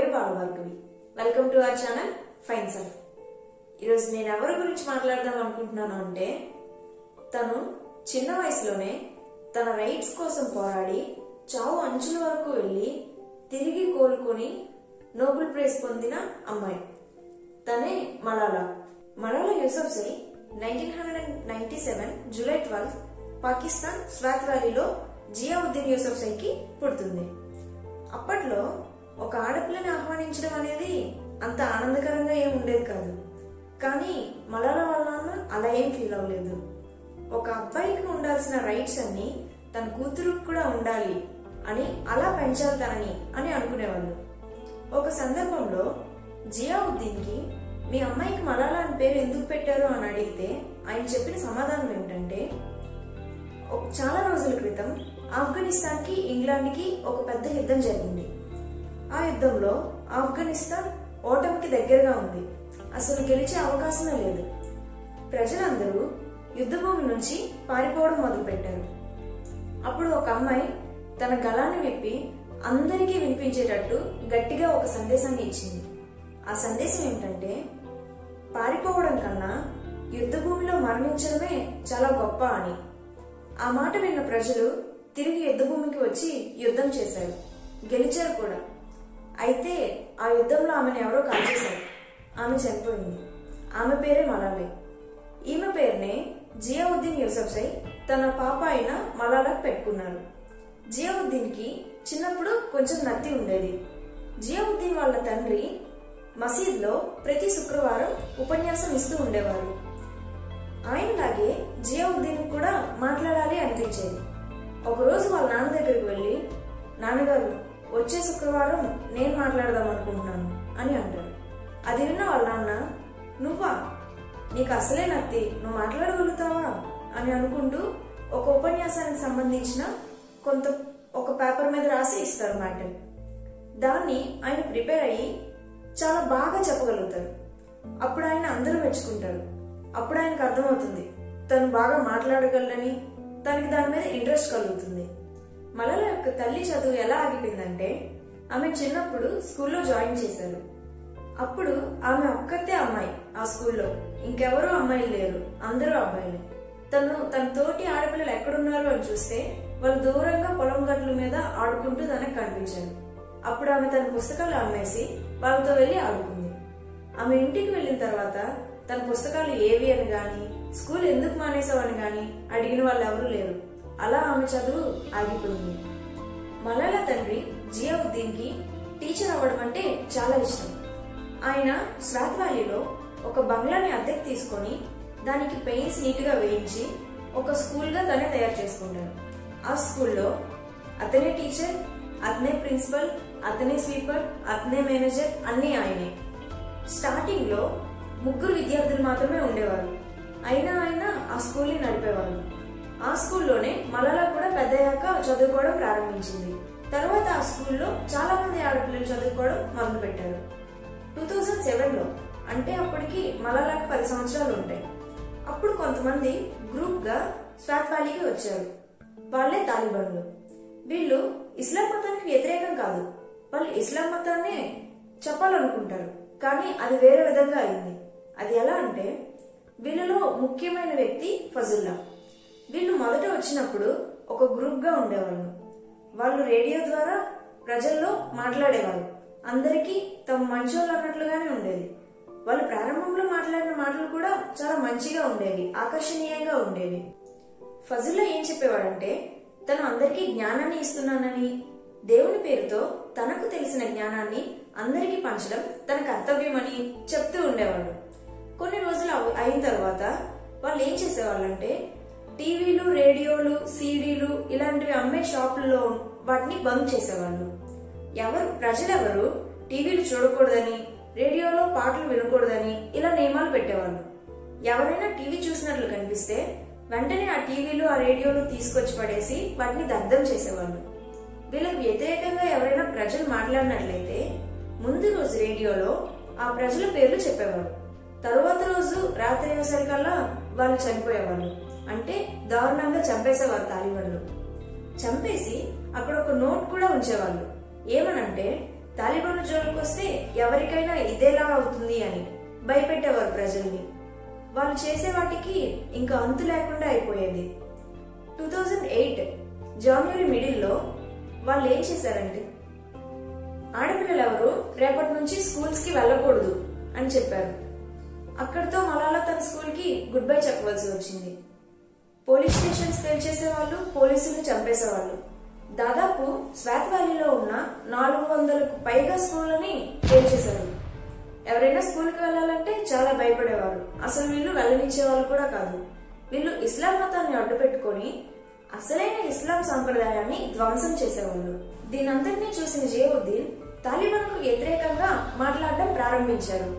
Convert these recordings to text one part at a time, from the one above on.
బాలభార్గవి welcome to our channel fine self ఈరోజు నేను ఎవరి గురించి మాట్లాడదాం అనుకుంటున్నాను అంటే తను చిన్న వయసులోనే తన రైట్స్ కోసం పోరాడి చావు అంచుల వరకు వెళ్ళి తిరిగి కోలుకొని నోబెల్ ప్రైజ్ పొందిన అమ్మాయి తనే Malala Malala Yousafzai nineteen hundred ninety seven July twelfth Pakistan Swat వ్యాలీలో జియావుద్దీన్ యూసఫ్జైకి పుడుతుంది అప్పట్లో ఒక ఆడపిల్లని ఆహ్వానించడం అనేది అంత ఆనందకరంగా ఏం ఉండేది కాదు కానీ మలాలా వాళ్ళ నాన్న అలా ఏం ఫీల్ అవ్వలేదు ఒక అబ్బాయికి ఉండాల్సిన రైట్స్ అన్ని తన కూతురుకు కూడా ఉండాలి అని అలా పెంచాలి తనని అని అనుకునేవాళ్ళు ఒక సందర్భంలో జియావుద్దీన్కి మీ అమ్మాయికి మలాలా అని పేరు ఎందుకు పెట్టారు అని అడిగితే ఆయన చెప్పిన సమాధానం ఏంటంటే ఒక- చాలా రోజుల క్రితం ఆఫ్ఘనిస్తాన్కి ఇంగ్లాండ్కి ఒక పెద్ద యుద్ధం జరిగింది ఆ యుద్ధంలో ఆఫ్ఘనిస్తాన్ ఓటమికి దగ్గరగా ఉంది అసలు గెలిచే అవకాశమే లేదు ప్రజలందరూ యుద్ధభూమి నుంచి పారిపోవడం మొదలుపెట్టారు అప్పుడు ఒక అమ్మాయి తన గళాన్ని విప్పి అందరికీ వినిపించేటట్టు గట్టిగా ఒక సందేశాన్ని ఇచ్చింది ఆ సందేశం ఏమిటంటే పారిపోవడం కన్నా యుద్ధభూమిలో మరణించడమే చాలా గొప్ప అని ఆ మాట విన్న ప్రజలు తిరిగి యుద్ధభూమికి వచ్చి యుద్ధం చేశారు గెలిచారు కూడా అయితే ఆ యుద్ధంలో ఆమెను ఎవరో కాల్చేశారు ఆమె చనిపోయింది ఆమె పేరే మలాలే ఈమె పేరునే జియావుద్దీన్ యూసఫ్జై తన పాప అయిన మలాలకు పెట్టుకున్నారు జియావుద్దీన్కి చిన్నప్పుడు కొంచెం నత్తి ఉండేది జియావుద్దీన్ వాళ్ళ తండ్రి మసీద్లో ప్రతి శుక్రవారం ఉపన్యాసం ఇస్తూ ఉండేవారు ఆయనలాగే జియావుద్దీన్ కూడా మాట్లాడాలి అనిపించేది ఒకరోజు వాళ్ళ నాన్న దగ్గరికి వెళ్ళి నాన్నగారు వచ్చే శుక్రవారం నేను మాట్లాడదాం అనుకుంటున్నాను అని అంటాడు అది విన్న వాళ్ళ నాన్న నువ్వా నీకు అసలే నత్తి నువ్వు మాట్లాడగలుగుతావా అని అనుకుంటూ ఒక ఉపన్యాసానికి సంబంధించిన కొంత ఒక పేపర్ మీద రాసి ఇస్తారు మ్యాటర్ దాన్ని ఆయన ప్రిపేర్ అయ్యి చాలా బాగా చెప్పగలుగుతారు అప్పుడు ఆయన అందరూ మెచ్చుకుంటారు అప్పుడు ఆయనకు అర్థమవుతుంది తను బాగా మాట్లాడగలని తనకి దాని మీద ఇంట్రెస్ట్ కలుగుతుంది మలల యొక్క తల్లి చదువు ఎలా ఆగిపోయిందంటే ఆమె చిన్నప్పుడు స్కూల్లో జాయిన్ చేశారు అప్పుడు ఆమె ఒక్కతే అమ్మాయి ఆ స్కూల్లో ఇంకెవరూ అమ్మాయిలు లేరు అందరూ అబ్బాయిలే తను తన తోటి ఆడపిల్లలు ఎక్కడున్నారు అని చూస్తే వాళ్ళు దూరంగా పొలం గట్ల మీద ఆడుకుంటూ తనకు కనిపించారు అప్పుడు ఆమె తన పుస్తకాలు అమ్మేసి వాళ్ళతో వెళ్ళి ఆడుకుంది ఆమె ఇంటికి వెళ్ళిన తర్వాత తన పుస్తకాలు ఏవి అని గాని స్కూల్ ఎందుకు మానేసావని గాని అడిగిన వాళ్ళు ఎవరూ లేరు అలా ఆమె చదువు ఆగిపోయింది మలాల తండ్రి జియావుద్దీన్కి టీచర్ అవ్వడం అంటే చాలా ఇష్టం ఆయన స్వాత్ వ్యాలీలో ఒక బంగ్లాని అద్దెకు తీసుకొని దానికి పెయింట్స్ నీట్గా వేయించి ఒక స్కూల్గా తనే తయారు చేసుకుంటాడు ఆ స్కూల్లో అతనే టీచర్ అతనే ప్రిన్సిపల్ అతనే స్వీపర్ అతనే మేనేజర్ అన్నీ ఆయనే స్టార్టింగ్ లో ముగ్గురు విద్యార్థులు మాత్రమే ఉండేవారు అయినా ఆయన ఆ స్కూల్ని నడిపేవారు ఆ స్కూల్లోనే మలలా కూడా పెద్దయ్యాక చదువుకోవడం ప్రారంభించింది తర్వాత ఆ స్కూల్లో చాలా మంది ఆడపిల్లలు చదువుకోవడం మొదలు పెట్టారు టూ థౌజండ్ సెవెన్లో అంటే అప్పటికి మలలాకి పది సంవత్సరాలు ఉంటాయి అప్పుడు కొంతమంది గ్రూప్గా స్వాత్ వ్యాలీకి వచ్చారు వాళ్ళే తాలిబాన్లు వీళ్ళు ఇస్లాం మతానికి వ్యతిరేకం కాదు వాళ్ళు ఇస్లాం మతాన్నే చెప్పాలనుకుంటారు కానీ అది వేరే విధంగా అయింది అది ఎలా అంటే వీళ్ళలో ముఖ్యమైన వ్యక్తి ఫజుల్లా వీళ్ళు మొదట వచ్చినప్పుడు ఒక గ్రూప్గా ఉండేవాళ్ళు వాళ్ళు రేడియో ద్వారా ప్రజల్లో మాట్లాడేవాళ్ళు అందరికీ తమ మంచోళ్ళు అన్నట్లుగానే ఉండేది వాళ్ళు ప్రారంభంలో మాట్లాడిన మాటలు కూడా చాలా మంచిగా ఉండేవి ఆకర్షణీయంగా ఉండేవి ఫజుల్లా ఏం చెప్పేవాడంటే తను అందరికీ జ్ఞానాన్ని ఇస్తున్నానని దేవుని పేరుతో తనకు తెలిసిన జ్ఞానాన్ని అందరికీ పంచడం తన కర్తవ్యమని చెప్తూ ఉండేవాడు కొన్ని రోజులు అవ- అయిన తర్వాత వాళ్ళు ఏం చేసేవాళ్ళంటే టీవీలు రేడియోలు సీడీలు ఇలాంటివి అమ్మే షాపుల్లో వాటిని బంద్ చేసేవాళ్ళు ఎవరు ప్రజలెవరు టీవీలు చూడకూడదని రేడియోలో పాటలు వినకూడదని ఇలా నియమాలు పెట్టేవాళ్ళు ఎవరైనా టీవీ చూసినట్లు కనిపిస్తే వెంటనే ఆ టీవీలు ఆ రేడియోలు తీసుకొచ్చి పడేసి వాటిని దగ్ధం చేసేవాళ్ళు వీళ్ళకి వ్యతిరేకంగా ఎవరైనా ప్రజలు మాట్లాడినట్లయితే ముందు రోజు రేడియోలో ఆ ప్రజల పేర్లు చెప్పేవారు తరువాత రోజు రాత్రి అయ్యేసరికల్లా వాళ్ళు చనిపోయేవాళ్ళు అంటే దారుణంగా చంపేసేవారు తాలిబాన్లు చంపేసి అక్కడ ఒక నోట్ కూడా ఉంచేవాళ్ళు ఏమనంటే తాలిబాన్ల జోలికి వస్తే ఎవరికైనా ఇదేలా అవుతుంది అని భయపెట్టేవారు ప్రజల్ని వాళ్ళు చేసే వాటికి ఇంకా అంతు లేకుండా అయిపోయేది టూ థౌజండ్ ఎయిట్ జాన్వరి మిడిల్లో వాళ్ళు ఏం చేశారంటే ఆడపిల్లలు ఎవరు రేపటి నుంచి స్కూల్స్ కి వెళ్ళకూడదు అని చెప్పారు అక్కడితో మలాలా తన స్కూల్ కి గుడ్ బై చెప్పవలసి వచ్చింది పోలీస్ స్టేషన్స్ తెలిచేసే వాళ్ళు పోలీసులు చంపేసేవాళ్ళు దాదాపు స్వాత్ వ్యాలీలో ఉన్న నాలుగు వందలకు పైగా స్కూళ్ళని పేల్చేశారు ఎవరైనా స్కూల్కి వెళ్ళాలంటే చాలా భయపడేవారు అసలు వీళ్ళు వెళ్ళనిచ్చే వాళ్ళు కూడా కాదు వీళ్ళు ఇస్లాం మతాన్ని అడ్డు పెట్టుకొని అసలైన ఇస్లాం సంప్రదాయాన్ని ధ్వంసం చేసేవాళ్ళు దీనంతటినీ చూసిన జేవుద్దీన్ తాలిబాన్కు వ్యతిరేకంగా మాట్లాడడం ప్రారంభించారు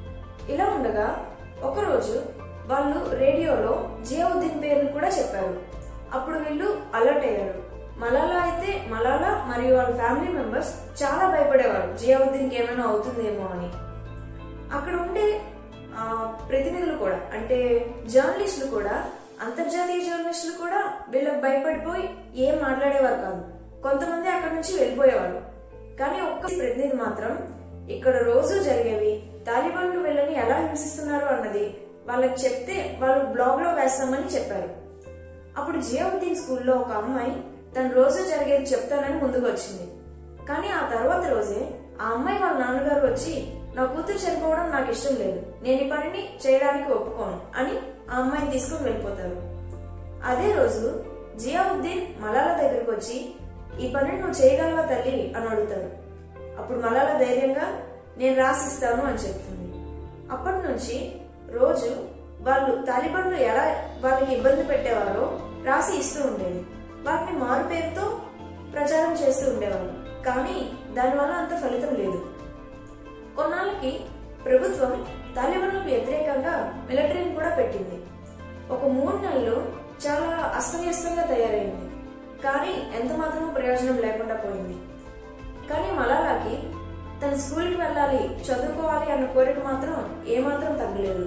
ఇలా ఉండగా ఒకరోజు వాళ్ళు రేడియోలో జియావుద్దీన్ పేరును కూడా చెప్పారు అప్పుడు వీళ్ళు అలర్ట్ అయ్యారు మలాలా అయితే మలాలా మరియు వాళ్ళ ఫ్యామిలీ మెంబర్స్ చాలా భయపడేవారు జియావుద్దీన్కి ఏమైనా అవుతుందేమో అని అక్కడ ఉండే ఆ, ప్రతినిధులు కూడా అంటే జర్నలిస్టులు కూడా అంతర్జాతీయ జర్నలిస్టులు కూడా వీళ్ళకి భయపడిపోయి ఏం మాట్లాడేవారు కాదు కొంతమంది అక్కడ నుంచి వెళ్ళిపోయేవారు కానీ ఒక్క ప్రతినిధి మాత్రం ఇక్కడ రోజు జరిగేవి తాలిబాన్లు వీళ్ళని ఎలా హింసిస్తున్నారు అన్నది వాళ్ళకి చెప్తే వాళ్ళు బ్లాగ్ లో వేస్తామని చెప్పారు అప్పుడు జియావుద్దీన్ స్కూల్లో ఒక అమ్మాయి తను రోజు జరిగేది చెప్తానని ముందుకు వచ్చింది కానీ ఆ తర్వాత రోజే ఆ అమ్మాయి వాళ్ళ నాన్నగారు వచ్చి నా కూతురు చనిపోవడం నాకు ఇష్టం లేదు నేను ఈ పనిని చేయడానికి ఒప్పుకోను అని ఆ అమ్మాయిని తీసుకుని వెళ్ళిపోతారు అదే రోజు జియావుద్దీన్ మలాలా దగ్గరకు వచ్చి ఈ పనిని నువ్వు చేయగలవా తల్లి అని అడుగుతారు అప్పుడు మలాలా ధైర్యంగా నేను రాసిస్తాను అని చెప్తుంది అప్పటి నుంచి రోజు వాళ్ళు తాలిబాన్లు ఎలా వాళ్ళకి ఇబ్బంది పెట్టేవారో రాసి ఇస్తూ ఉండేది వాటిని మారు పేరుతో ప్రచారం చేస్తూ ఉండేవారు కానీ దానివల్ల అంత ఫలితం లేదు కొన్నాళ్ళకి ప్రభుత్వం తాలిబాన్లకు వ్యతిరేకంగా మిలిటరీని కూడా పెట్టింది ఒక మూడు నెలలు చాలా అస్తవ్యస్తంగా తయారైంది కానీ ఎంత మాత్రమూ ప్రయోజనం లేకుండా పోయింది కానీ మలాలాకి తన స్కూల్కి వెళ్ళాలి చదువుకోవాలి అన్న కోరిక మాత్రం ఏమాత్రం తగ్గలేదు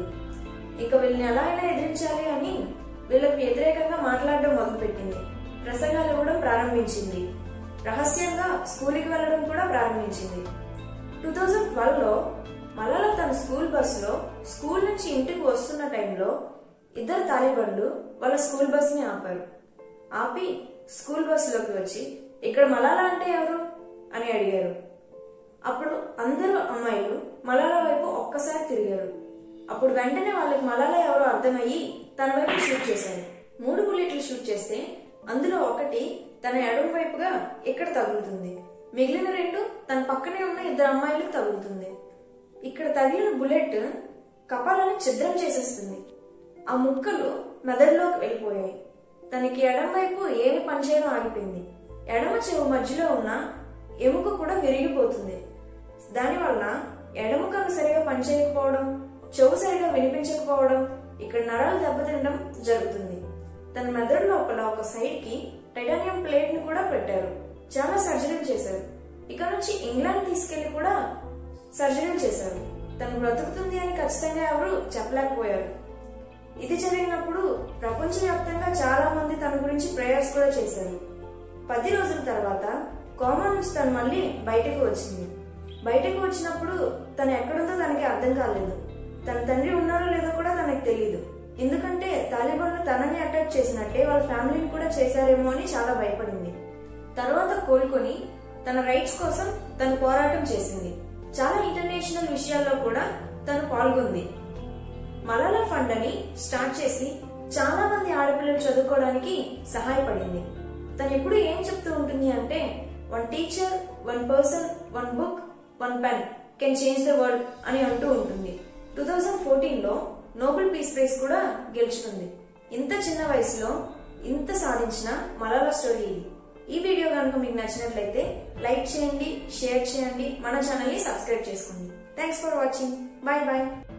ఇక వీళ్ళని ఎలా అయినా ఎదిరించాలి అని వీళ్ళకి వ్యతిరేకంగా మాట్లాడడం మొదలుపెట్టింది ప్రసంగాలు ఇవ్వడం ప్రారంభించింది రహస్యంగా స్కూల్కి వెళ్ళడం కూడా ప్రారంభించింది టూ థౌజండ్ ట్వెల్వ్ లో మలాలా తన స్కూల్ బస్సులో స్కూల్ నుంచి ఇంటికి వస్తున్న టైంలో ఇద్దరు తాలిబాన్లు వాళ్ళ స్కూల్ బస్ ని ఆపారు ఆపి స్కూల్ బస్సులోకి వచ్చి ఇక్కడ మలాలా అంటే ఎవరు అని అడిగారు అప్పుడు అందరూ అమ్మాయిలు మలాలా వైపు ఒక్కసారి తిరిగారు అప్పుడు వెంటనే వాళ్ళకి మలాలా ఎవరో అర్థమయ్యి తన వైపు షూట్ చేశారు మూడు బుల్లెట్లు షూట్ చేస్తే అందులో ఒకటి తన ఎడమ వైపుగా ఇక్కడ తగులుతుంది మిగిలిన రెండు తన పక్కనే ఉన్న ఇద్దరు అమ్మాయిలకు తగులుతుంది ఇక్కడ తగిలిన బుల్లెట్ కపాలని ఛిద్రం చేసేస్తుంది ఆ ముక్కలు మెదడులోకి వెళ్ళిపోయాయి తనకి ఎడమ వైపు ఏమి పనిచేయడం ఆగిపోయింది ఎడమ చెవు మధ్యలో ఉన్న ఎముక కూడా విరిగిపోతుంది దానివల్ల ఎడమ కన్ను సరిగా పనిచేయకపోవడం చెవు సరిగా వినిపించకపోవడం ఇక్కడ నరాలు దెబ్బతినడం జరుగుతుంది తన మెదడు లోపల ఒక సైడ్ కి టైటానియం ప్లేట్ ని కూడా పెట్టారు చాలా సర్జరీలు చేశారు ఇక నుంచి ఇంగ్లాండ్ తీసుకెళ్లి కూడా సర్జరీలు చేశారు తను బ్రతుకుతుంది అని ఖచ్చితంగా ఎవరు చెప్పలేకపోయారు ఇది జరిగినప్పుడు ప్రపంచవ్యాప్తంగా చాలా మంది తన గురించి ప్రేయర్స్ కూడా చేశారు పది రోజుల తర్వాత కోమా నుంచి తను మళ్ళీ బయటకు వచ్చింది బయటకు వచ్చినప్పుడు తను ఎక్కడుందో తనకి అర్థం కాలేదు తన తండ్రి ఉన్నారో లేదో కూడా తనకు తెలియదు ఎందుకంటే తాలిబాన్లు తనని అటాక్ చేసినట్టే వాళ్ళ ఫ్యామిలీని కూడా చేశారేమో అని చాలా భయపడింది తర్వాత కోలుకొని తన రైట్స్ కోసం తను పోరాటం చేసింది చాలా ఇంటర్నేషనల్ విషయాల్లో కూడా తను పాల్గొంది మలాలా ఫండ్ అని స్టార్ట్ చేసి చాలా మంది ఆడపిల్లలు చదువుకోవడానికి సహాయపడింది తను ఎప్పుడు ఏం చెప్తూ ఉంటుంది అంటే one teacher one person one book one pen can change the world అని అంటూ ఉంటుంది టూ థౌజండ్ ఫోర్టీన్ లో నోబెల్ పీస్ ప్రైజ్ కూడా గెలుచుకుంది ఇంత చిన్న వయసులో ఇంత సాధించిన మలాలా స్టోరీ ఇది ఈ వీడియో కనుక మీకు నచ్చినట్లయితే లైక్ చేయండి షేర్ చేయండి మన ఛానల్ ని సబ్స్క్రైబ్ చేసుకోండి thanks for watching bye bye